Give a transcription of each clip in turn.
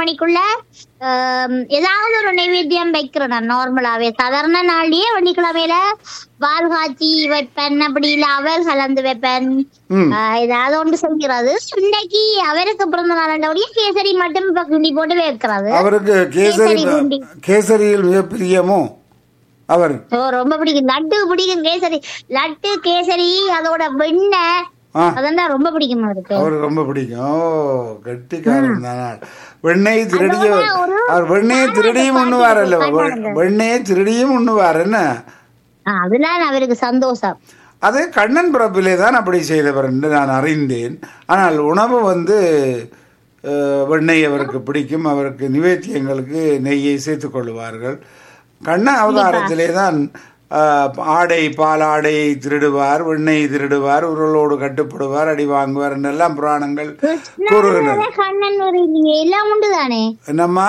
மணிக்குள்ள ஆம், ஏதாவது ஒரு நைவேத்தியம் வைக்கிறேன் நான் நார்மலாவே சாதாரண நாள்லயே வெள்ளிக்கிழமையில பால் காய்ச்சி வைப்பேன் அப்படி இல்ல அவர் கலந்து வைப்பேன் ம் ஆஹ் ஏதாவது ஒன்று செய்கிறது இன்னைக்கு அவருக்கு பிறந்த நாள் கேசரி மட்டும் இப்ப கிண்டி போட்டு வைக்கிறது அவருக்கு கேசரி கேசரி குண்டி. கேசரியில் மிக பிரியமோ அவர் ஓ ரொம்ப பிடிக்கும் லட்டு பிடிக்கும் கேசரி லட்டு கேசரி அதோட வெண்ணெய் ஆ அதெல்லாம் ரொம்ப பிடிக்கும் அவருக்கு அவருக்கு ரொம்ப பிடிக்கும் ஓ கெட்டிக்காரன் தானா வெண்ணெய் திருடிய அதோட ஒரு அவர் வெண்ணெயை திருடியும் உண்ணுவார் அல்ல வெண்ணெயை திருடியும் உண்ணுவார் என்ன ஆ, அதெல்லாம் அவருக்கு சந்தோஷம் அது கண்ணன் பிறப்பிலே தான் அப்படி செய்தவர் என்று நான் அறிந்தேன் ஆனால் உணவு வந்து அஹ், வெண்ணெய் அவருக்கு பிடிக்கும் அவருக்கு நிவேத்தியங்களுக்கு நெய்யை சேர்த்துக் கொள்வார்கள் கண்ண அவதாரத்திலே தான் அஹ், ஆடை பால் ஆடையை திருடுவார் வெண்ணெய் திருடுவார் உருளோடு கட்டுப்படுவார் அடி வாங்குவார் என்றெல்லாம் புராணங்கள் கூறுகின்றன கிருஷ்ணன் கண்ணன் ஒரு இல்லையே எல்லாம் உண்டு தானே என்னம்மா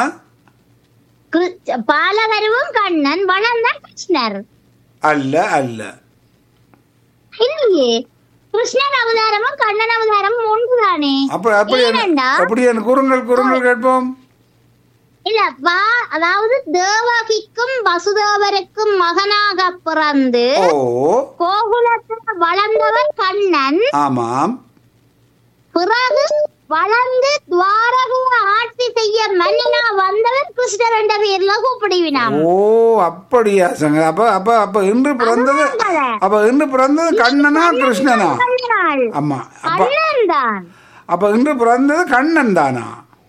கிரு- பாலகருவும் கண்ணன் வளர்ந்தான் கிருஷ்ணர் அல்ல அல்ல இல்லையே கிருஷ்ணன் அவதாரமும் கண்ணன் அவதாரமும் ஒன்று தானே அப்ப அப்படி ஏனண்டா? அப்படி என் குறுங்கள் குறுங்கள் கேட்போம் இல்ல வா அதாவது தேவகிக்கும் வசுதேவருக்கும் மகனாக பிறந்து ஓ கோகுலத்தில் வளர்ந்தவன் கண்ணன் ஆமாம் பிறகு வளர்ந்து துவாரக ஆட்சி செய்ய மன்னனா வந்தவன் கிருஷ்ணர் என்ற பேர்ல கூப்பிடுவினாம் ஓ அப்படியா சங்க அப்ப அப்ப அப்ப இன்று பிறந்தது அப்ப இன்று பிறந்தது கண்ணனா கிருஷ்ணனா கண்ணனாள் ஆமா அப்ப கண்ணன் தான் அப்ப இன்று பிறந்தது கண்ணன் தானா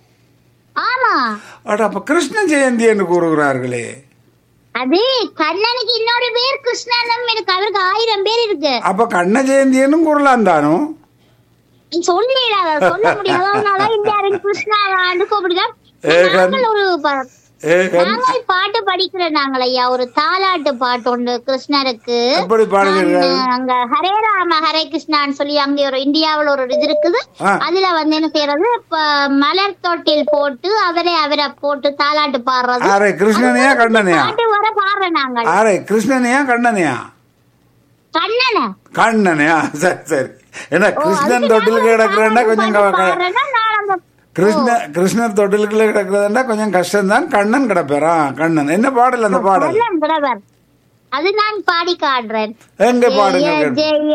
ஆமா அட அப்ப கிருஷ்ண ஜெயந்தி என்று கூறுகிறார்களே அது கண்ணனுக்கு இன்னொரு பேர் கிருஷ்ணனும் இருக்கு அவருக்கு ஆயிரம் பேர் இருக்கு அப்ப கண்ண ஜெயந்தின்னு கூறலாம் தானோ சொல்லிடாத சொல்ல முடியாது அதனால இந்தியாவின் கிருஷ்ணாவான்னு கூப்பிடுதான் ஏகன். நாங்கள் ஒரு ப- ஏ கண்- நாங்கள் பாட்டு படிக்கிறோம் நாங்கள் ஐயா ஒரு தாலாட்டு பாட்டு உண்டு கிருஷ்ணருக்கு எப்படி பாடுவீர்கள் நான் அங்க ஹரே ராம ஹரே கிருஷ்ணான்னு சொல்லி அங்க ஒரு இந்தியாவுல ஒரு இது இருக்குது ஆ. அதுல வந்து என்ன செய்யறது இப்ப மலர் தொட்டில் போட்டு அவரே அவரை போட்டு தாலாட்டு பாடுறது ஆரே கிருஷ்ணனையா கண்ணனையா பாட்டு வர பாடுறோம் நாங்கள் ஆரே கிருஷ்ணனையா கண்ணனையா கண்ணனை கண்ணனையா சரி சரி ஏன்னா கிருஷ்ணன் தொட்டிலுக்கு கிடக்குறேன்னா கொஞ்சம் க- க- பாடுறேன்னா நான் அந்த கிருஷ்ண கிருஷ்ணர் தொட்டிலுக்குள்ள கிடக்குறதுன்னா கொஞ்சம் கஷ்டம்தான் கண்ணன் கிடப்பாரா கண்ணன் என்ன பாடல் அந்த பாடல் கண்ணன் பிரதர் அது நான் பாடி காட்டுறேன் எங்க பாடுங்க ஜெய கேட்போம். ஜெய